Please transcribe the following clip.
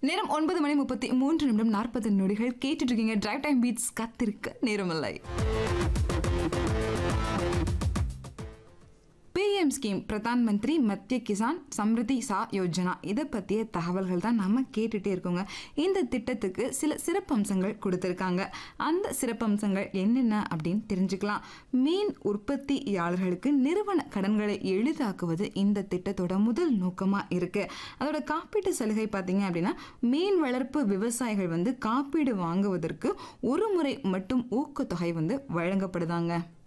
நேரம் ஒன்பது மணி முப்பத்தி மூன்று நிமிடம் நாற்பது நொடிகள் கேட்டுட்டு இருக்கீங்க டிரைவ் டைம் பீட்ஸ் கத்திருக்க நேரமில்லை பிஎம் ஸ்கீம் பிரதான் மந்திரி மத்திய கிசான் சம்ருதி சா யோஜனா இதை பற்றிய தகவல்கள் தான் நம்ம கேட்டுட்டே இருக்கோங்க இந்த திட்டத்துக்கு சில சிறப்பம்சங்கள் கொடுத்துருக்காங்க அந்த சிறப்பம்சங்கள் என்னென்ன அப்படின்னு தெரிஞ்சுக்கலாம் மீன் உற்பத்தியாளர்களுக்கு நிறுவன கடன்களை எளிதாக்குவது இந்த திட்டத்தோட முதல் நோக்கமாக இருக்கு அதோட காப்பீட்டு சலுகை பார்த்தீங்க அப்படின்னா மீன் வளர்ப்பு விவசாயிகள் வந்து காப்பீடு வாங்குவதற்கு ஒரு முறை மட்டும் ஊக்கத்தொகை வந்து வழங்கப்படுதாங்க